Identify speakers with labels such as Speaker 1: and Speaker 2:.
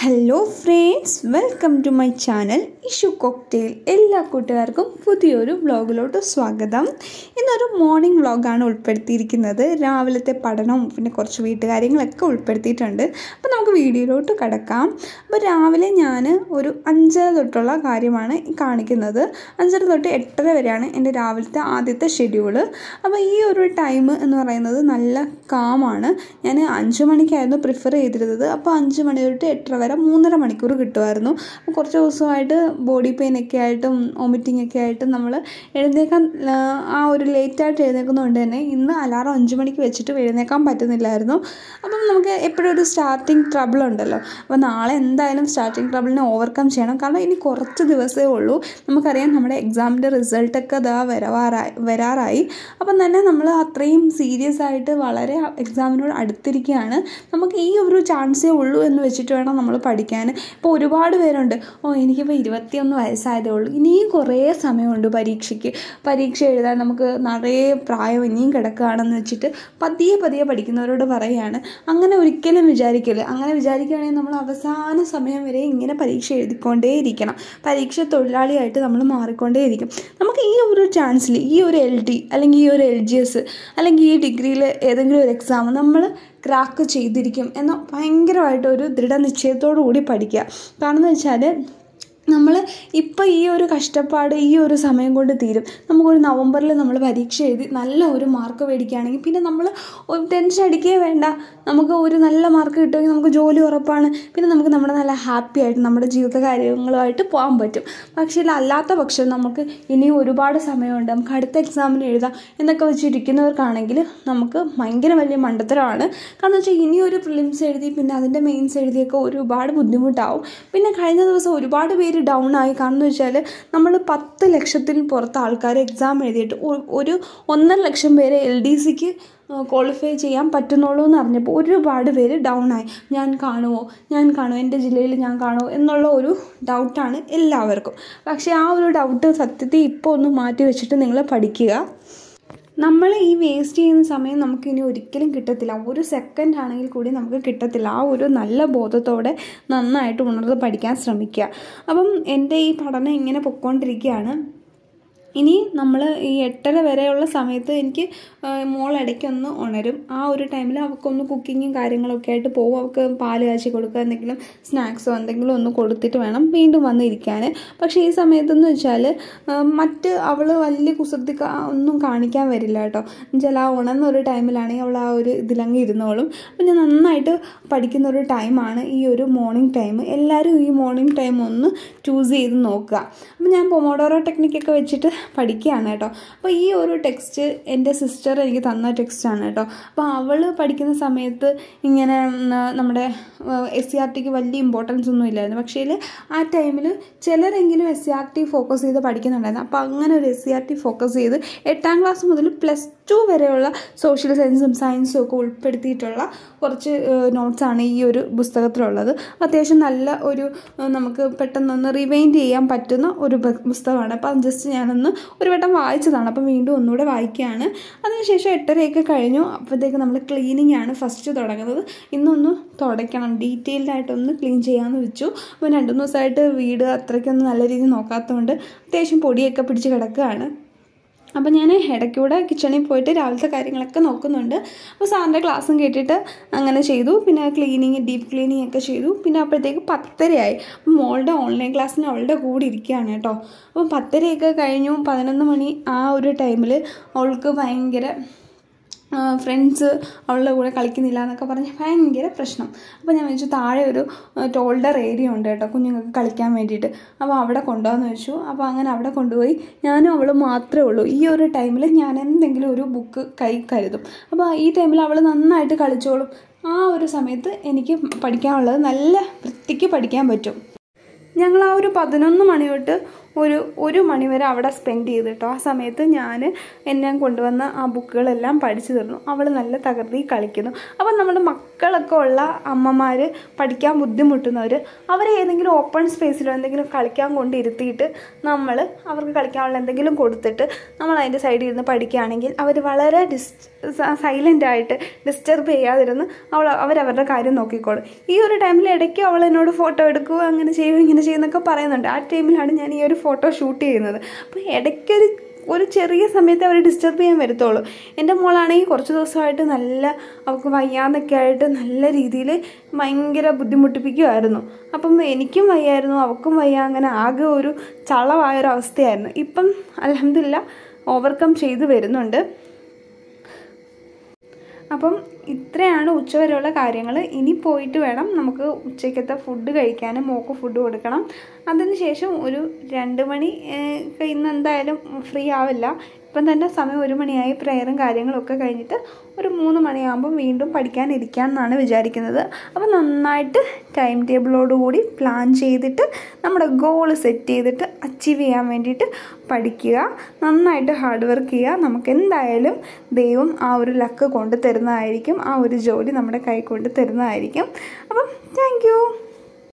Speaker 1: hello friends welcome to my channel Ishu cocktail എല്ലാ കൂട്ടുകാർക്കും പുതിയൊരു വ്ളോഗിലോട്ട് സ്വാഗതം ഇന്നൊരു മോർണിംഗ് വ്ളോഗാണ് ഉൾപ്പെടുത്തിയിരിക്കുന്നത് രാവിലത്തെ പഠനവും പിന്നെ കുറച്ച് വീട്ടുകാര്യങ്ങളൊക്കെ ഉൾപ്പെടുത്തിയിട്ടുണ്ട് അപ്പോൾ നമുക്ക് വീഡിയോയിലോട്ട് കിടക്കാം അപ്പോൾ രാവിലെ ഞാൻ ഒരു അഞ്ചര തൊട്ടുള്ള കാര്യമാണ് ഈ കാണിക്കുന്നത് അഞ്ചര തൊട്ട് എട്ടര വരെയാണ് എൻ്റെ രാവിലത്തെ ആദ്യത്തെ ഷെഡ്യൂള് അപ്പോൾ ഈ ഒരു ടൈം എന്ന് പറയുന്നത് നല്ല കാമാണ് ഞാൻ അഞ്ച് മണിക്കായിരുന്നു പ്രിഫർ ചെയ്തിരുന്നത് അപ്പോൾ അഞ്ച് മണി തൊട്ട് എട്ടര വരെ മൂന്നര മണിക്കൂർ കിട്ടുമായിരുന്നു അപ്പോൾ കുറച്ച് ദിവസമായിട്ട് ബോഡി പെയിൻ ഒക്കെ ആയിട്ടും വോമിറ്റിംഗ് ഒക്കെ ആയിട്ടും നമ്മൾ എഴുന്നേക്കാൻ ആ, ആ ഒരു ലേറ്റായിട്ട് എഴുന്നേൽക്കുന്നതുകൊണ്ട് തന്നെ ഇന്ന് അലാറം അഞ്ച് മണിക്ക് വെച്ചിട്ട് എഴുന്നേക്കാൻ പറ്റുന്നില്ലായിരുന്നു അപ്പം നമുക്ക് എപ്പോഴും ഒരു സ്റ്റാർട്ടിങ് ട്രബിൾ ഉണ്ടല്ലോ അപ്പോൾ നാളെ എന്തായാലും സ്റ്റാർട്ടിങ് ട്രബിളിനെ ഓവർകം ചെയ്യണം കാരണം ഇനി കുറച്ച് ദിവസമേ ഉള്ളൂ നമുക്കറിയാം നമ്മുടെ എക്സാമിൻ്റെ റിസൾട്ടൊക്കെ ഇതാ വരവാറായി വരാറായി അപ്പം തന്നെ നമ്മൾ അത്രയും സീരിയസ് ആയിട്ട് വളരെ എക്സാമിനോട് അടുത്തിരിക്കുകയാണ് നമുക്ക് ഈ ഒരു ചാൻസേ ഉള്ളൂ എന്ന് വെച്ചിട്ട് വേണം നമ്മൾ പഠിക്കാൻ ഇപ്പോൾ ഒരുപാട് പേരുണ്ട് ഓ എനിക്കിപ്പോൾ ഇരുപത്തിയൊന്ന് വയസ്സായതേ ഉള്ളൂ ഇനിയും കുറേ സമയമുണ്ട് പരീക്ഷയ്ക്ക് പരീക്ഷ എഴുതാൻ നമുക്ക് നിറയെ പ്രായം ഇനിയും കിടക്കുകയാണെന്ന് വെച്ചിട്ട് പതിയെ പതിയെ പഠിക്കുന്നവരോട് പറയുകയാണ് അങ്ങനെ ഒരിക്കലും വിചാരിക്കരുത് അങ്ങനെ വിചാരിക്കുകയാണെങ്കിൽ നമ്മൾ അവസാന സമയം വരെ ഇങ്ങനെ പരീക്ഷ എഴുതിക്കൊണ്ടേയിരിക്കണം പരീക്ഷ തൊഴിലാളിയായിട്ട് നമ്മൾ മാറിക്കൊണ്ടേയിരിക്കും നമുക്ക് ഈ ഒരു ചാൻസിൽ ഈ ഒരു എൽ ഡി അല്ലെങ്കിൽ ഈ ഒരു എൽ ജി എസ് അല്ലെങ്കിൽ ഈ ഡിഗ്രിയിൽ ഏതെങ്കിലും ഒരു എക്സാം നമ്മൾ ക്രാക്ക് ചെയ്തിരിക്കും എന്ന ഭയങ്കരമായിട്ട് ഒരു ദൃഢനിശ്ചയത്തോടു കൂടി പഠിക്കുക കാരണം എന്ന് വെച്ചാൽ നമ്മൾ ഇപ്പോൾ ഈ ഒരു കഷ്ടപ്പാട് ഈ ഒരു സമയം കൊണ്ട് തീരും നമുക്കൊരു നവംബറിൽ നമ്മൾ പരീക്ഷ എഴുതി നല്ല ഒരു മാർക്ക് മേടിക്കുകയാണെങ്കിൽ പിന്നെ നമ്മൾ ഒരു ടെൻഷൻ അടിക്കുകയേ വേണ്ട നമുക്ക് ഒരു നല്ല മാർക്ക് കിട്ടുമെങ്കിൽ നമുക്ക് ജോലി ഉറപ്പാണ് പിന്നെ നമുക്ക് നമ്മുടെ നല്ല ഹാപ്പി ആയിട്ട് നമ്മുടെ ജീവിത കാര്യങ്ങളുമായിട്ട് പോകാൻ പറ്റും പക്ഷേ അല്ലാത്ത പക്ഷം നമുക്ക് ഇനിയും ഒരുപാട് സമയമുണ്ട് നമുക്ക് അടുത്ത എക്സാമിന് എഴുതാം എന്നൊക്കെ വെച്ചിരിക്കുന്നവർക്കാണെങ്കിൽ നമുക്ക് ഭയങ്കര വലിയ മണ്ടത്തരമാണ് കാരണം വെച്ചാൽ ഇനി ഒരു പ്രിലിംസ് എഴുതി പിന്നെ അതിൻ്റെ മെയിൻസ് എഴുതിയൊക്കെ ഒരുപാട് ബുദ്ധിമുട്ടാവും പിന്നെ കഴിഞ്ഞ ദിവസം ഒരുപാട് പേര് ഡൗൺ ആയി കാരണം എന്ന് വെച്ചാൽ നമ്മൾ പത്ത് ലക്ഷത്തിൽ പുറത്ത് ആൾക്കാർ എക്സാം എഴുതിയിട്ട് ഒ- ഒരു ഒന്നര ലക്ഷം പേരെ എൽ ഡി സിക്ക് ക്വാളിഫൈ ചെയ്യാൻ പറ്റുന്നുള്ളൂ എന്ന് അറിഞ്ഞപ്പോൾ ഒരുപാട് പേര് ഡൗൺ ആയി ഞാൻ കാണുമോ ഞാൻ കാണുമോ എൻ്റെ ജില്ലയിൽ ഞാൻ കാണുമോ എന്നുള്ള ഒരു ഡൗട്ടാണ് എല്ലാവർക്കും പക്ഷേ ആ ഒരു ഡൗട്ട് സത്യത്തിൽ ഇപ്പോൾ ഒന്ന് മാറ്റി വെച്ചിട്ട് നിങ്ങൾ പഠിക്കുക നമ്മൾ ഈ വേസ്റ്റ് ചെയ്യുന്ന സമയം നമുക്ക് ഇനി ഒരിക്കലും കിട്ടത്തില്ല ഒരു സെക്കൻഡ് ആണെങ്കിൽ കൂടി നമുക്ക് കിട്ടത്തില്ല ആ ഒരു നല്ല ബോധത്തോടെ നന്നായിട്ട് ഉണർന്ന് പഠിക്കാൻ ശ്രമിക്കുക അപ്പം എൻ്റെ ഈ പഠനം ഇങ്ങനെ പൊയ്ക്കൊണ്ടിരിക്കുകയാണ് ഇനി നമ്മൾ ഈ എട്ടര വരെയുള്ള സമയത്ത് എനിക്ക് ആ, മോൾ ഇടയ്ക്കൊന്ന് ഉണരും ആ ഒരു ടൈമിൽ അവൾക്കൊന്ന് കുക്കിങ്ങും കാര്യങ്ങളൊക്കെ ആയിട്ട് പോകും അവൾക്ക് പാല് കാച്ചി കൊടുക്കുക എന്തെങ്കിലും സ്നാക്സോ എന്തെങ്കിലും ഒന്ന് കൊടുത്തിട്ട് വേണം വീണ്ടും വന്നിരിക്കാൻ പക്ഷേ ഈ സമയത്തെന്ന് വെച്ചാൽ ആ, മറ്റ് അവൾ വലിയ കുസൃതി കാ- ഒന്നും കാണിക്കാൻ വരില്ല കേട്ടോ എന്നുവെച്ചാൽ ആ ഉണർന്ന ഒരു ടൈമിലാണെങ്കിൽ അവൾ ആ ഒരു ഇതിലങ്ങ് ഇരുന്നോളും അപ്പം ഞാൻ നന്നായിട്ട് പഠിക്കുന്ന ഒരു ടൈമാണ് ഈ ഒരു മോർണിംഗ് ടൈം എല്ലാവരും ഈ മോർണിംഗ് ടൈം ഒന്ന് ചൂസ് ചെയ്ത് നോക്കുക അപ്പം ഞാൻ പൊമോഡോറോ ടെക്നിക്കൊക്കെ വെച്ചിട്ട് പഠിക്കുകയാണ് കേട്ടോ അപ്പോൾ ഈ ഒരു ടെക്സ്റ്റ് എൻ്റെ സിസ്റ്റർ എനിക്ക് തന്ന ടെക്സ്റ്റാണ് കേട്ടോ അപ്പോൾ അവൾ പഠിക്കുന്ന സമയത്ത് ഇങ്ങനെ ഉം, നമ്മുടെ എസ് സി ആർ ടിക്ക് വലിയ ഇമ്പോർട്ടൻസ് ഒന്നും ഇല്ലായിരുന്നു പക്ഷേ ആ ടൈമിൽ ചിലരെങ്കിലും S C R T focus ചെയ്ത് പഠിക്കുന്നുണ്ടായിരുന്നു അപ്പോൾ അങ്ങനെ ഒരു S C R T focus ചെയ്ത് എട്ടാം ക്ലാസ് മുതൽ പ്ലസ് ടു വരെയുള്ള സോഷ്യൽ സയൻസും സയൻസും ഒക്കെ ഉൾപ്പെടുത്തിയിട്ടുള്ള കുറച്ച് നോട്ട്സാണ് ഈ ഒരു പുസ്തകത്തിലുള്ളത് അത്യാവശ്യം നല്ല ഒരു ഏഹ്, നമുക്ക് പെട്ടെന്നൊന്ന് റിവൈൻഡ് ചെയ്യാൻ പറ്റുന്ന ഒരു ബ- പുസ്തകമാണ് അപ്പം ജസ്റ്റ് ഞാനൊന്ന് ഒരു വട്ടം വായിച്ചതാണ് അപ്പം വീണ്ടും ഒന്നുകൂടെ വായിക്കുകയാണ് അതിനുശേഷം എട്ടരയൊക്കെ കഴിഞ്ഞു അപ്പോഴത്തേക്ക് നമ്മൾ ക്ലീനിങ് ആണ് ഫസ്റ്റ് തുടങ്ങുന്നത് ഇന്നൊന്ന് തുടയ്ക്കണം ഡീറ്റെയിൽഡ് ആയിട്ടൊന്ന് ക്ലീൻ ചെയ്യാമെന്ന് വെച്ചു അപ്പോൾ രണ്ട് മൂന്ന് ദിവസമായിട്ട് വീട് അത്രയ്ക്കൊന്നും നല്ല രീതിയിൽ നോക്കാത്തതുകൊണ്ട് അത്യാവശ്യം പൊടിയൊക്കെ പിടിച്ച് കിടക്കുകയാണ് അപ്പോൾ ഞാൻ ഇടയ്ക്കൂടെ കിച്ചണിൽ പോയിട്ട് രാവിലത്തെ കാര്യങ്ങളൊക്കെ നോക്കുന്നുണ്ട് അപ്പോൾ സാറിൻ്റെ ക്ലാസ്സും കേട്ടിട്ട് അങ്ങനെ ചെയ്തു പിന്നെ ക്ലീനിങ് ഡീപ്പ് ക്ലീനിങ് ഒക്കെ ചെയ്തു പിന്നെ അപ്പോഴത്തേക്ക് പത്തരയായി അപ്പം മോളുടെ ഓൺലൈൻ ക്ലാസ്സിന് അവളുടെ കൂടെ ഇരിക്കുകയാണ് കേട്ടോ അപ്പോൾ പത്തരയൊക്കെ കഴിഞ്ഞു പതിനൊന്ന് മണി ആ ഒരു ടൈമിൽ അവൾക്ക് ഭയങ്കര ഫ്രണ്ട്സ് അവളുടെ കൂടെ കളിക്കുന്നില്ല എന്നൊക്കെ പറഞ്ഞ് ഭയങ്കര പ്രശ്നം അപ്പോൾ ഞാൻ വെച്ചു താഴെ ഒരു ടോൾഡർ ഏരിയ ഉണ്ട് കേട്ടോ കുഞ്ഞുങ്ങൾക്ക് കളിക്കാൻ വേണ്ടിയിട്ട് അപ്പോൾ അവിടെ കൊണ്ടുപോകാമെന്ന് വെച്ചു അപ്പോൾ അങ്ങനെ അവിടെ കൊണ്ടുപോയി ഞാനും അവളും മാത്രമേ ഉള്ളൂ ഈ ഒരു ടൈമിൽ ഞാൻ എന്തെങ്കിലും ഒരു ബുക്ക് കൈ കരുതും അപ്പോൾ ഈ ടൈമിൽ അവൾ നന്നായിട്ട് കളിച്ചോളും ആ ഒരു സമയത്ത് എനിക്ക് പഠിക്കാനുള്ളത് നല്ല വൃത്തിക്ക് പഠിക്കാൻ പറ്റും ഞങ്ങൾ ആ ഒരു പതിനൊന്ന് മണി തൊട്ട് ഒരു ഒരു മണിവരെ അവിടെ സ്പെൻഡ് ചെയ്തിട്ടോ ആ സമയത്ത് ഞാൻ എന്നെ കൊണ്ടുവന്ന ആ ബുക്കുകളെല്ലാം പഠിച്ചു തരുന്നു അവൾ നല്ല തകർത്തി കളിക്കുന്നു അപ്പം നമ്മുടെ മക്കളൊക്കെ ഉള്ള അമ്മമാർ പഠിക്കാൻ ബുദ്ധിമുട്ടുന്നവർ അവരെ ഏതെങ്കിലും ഓപ്പൺ സ്പേസിലോ എന്തെങ്കിലും കളിക്കാൻ കൊണ്ടിരുത്തിയിട്ട് നമ്മൾ അവർക്ക് കളിക്കാനുള്ള എന്തെങ്കിലും കൊടുത്തിട്ട് നമ്മൾ അതിൻ്റെ സൈഡിൽ ഇരുന്ന് പഠിക്കുകയാണെങ്കിൽ അവർ വളരെ ഡിസ് സൈലൻ്റ് ആയിട്ട് ഡിസ്റ്റർബ് ചെയ്യാതിരുന്ന് അവൾ അവരവരുടെ കാര്യം നോക്കിക്കോളും ഈ ഒരു ടൈമിൽ ഇടയ്ക്ക് അവൾ എന്നോട് ഫോട്ടോ എടുക്കുക അങ്ങനെ ചെയ്യും ഇങ്ങനെ ചെയ്യുന്നൊക്കെ പറയുന്നുണ്ട് ആ ടൈമിലാണ് ഞാൻ ഈ ഒരു ഫോട്ടോ ഷൂട്ട് ചെയ്യുന്നത് അപ്പോൾ ഇടയ്ക്കൊരു ഒരു ചെറിയ സമയത്ത് അവർ ഡിസ്റ്റർബ് ചെയ്യാൻ വരത്തുള്ളൂ എൻ്റെ മോളാണെങ്കിൽ കുറച്ച് ദിവസമായിട്ട് നല്ല അവൾക്ക് വയ്യാന്നൊക്കെ ആയിട്ട് നല്ല രീതിയിൽ ഭയങ്കര ബുദ്ധിമുട്ടിപ്പിക്കുമായിരുന്നു അപ്പം എനിക്കും വയ്യായിരുന്നു അവൾക്കും വയ്യ അങ്ങനെ ആകെ ഒരു ചളവായൊരു അവസ്ഥയായിരുന്നു ഇപ്പം അലഹമില്ല ഓവർകം ചെയ്തു വരുന്നുണ്ട് അപ്പം ഇത്രയാണ് ഉച്ചവരെയുള്ള കാര്യങ്ങൾ ഇനി പോയിട്ട് വേണം നമുക്ക് ഉച്ചയ്ക്കത്തെ ഫുഡ് കഴിക്കാനും മോക്ക് ഫുഡ് കൊടുക്കണം അതിനുശേഷം ഒരു രണ്ട് മണി ഇന്ന് എന്തായാലും ഫ്രീ ആവില്ല ഇപ്പം തന്നെ സമയം ഒരു മണിയായി പ്രെയറും കാര്യങ്ങളൊക്കെ കഴിഞ്ഞിട്ട് ഒരു മൂന്ന് മണിയാകുമ്പോൾ വീണ്ടും പഠിക്കാനിരിക്കാം എന്നാണ് വിചാരിക്കുന്നത് അപ്പോൾ നന്നായിട്ട് ടൈം ടേബിളോടുകൂടി പ്ലാൻ ചെയ്തിട്ട് നമ്മുടെ ഗോൾ സെറ്റ് ചെയ്തിട്ട് അച്ചീവ് ചെയ്യാൻ വേണ്ടിയിട്ട് പഠിക്കുക നന്നായിട്ട് ഹാർഡ് വർക്ക് ചെയ്യുക നമുക്ക് എന്തായാലും ദൈവം ആ ഒരു ലക്ക് കൊണ്ട് തരുന്നതായിരിക്കും ആ ഒരു ജോലി നമ്മുടെ കൈ കൊണ്ട് തരുന്നതായിരിക്കും അപ്പം താങ്ക്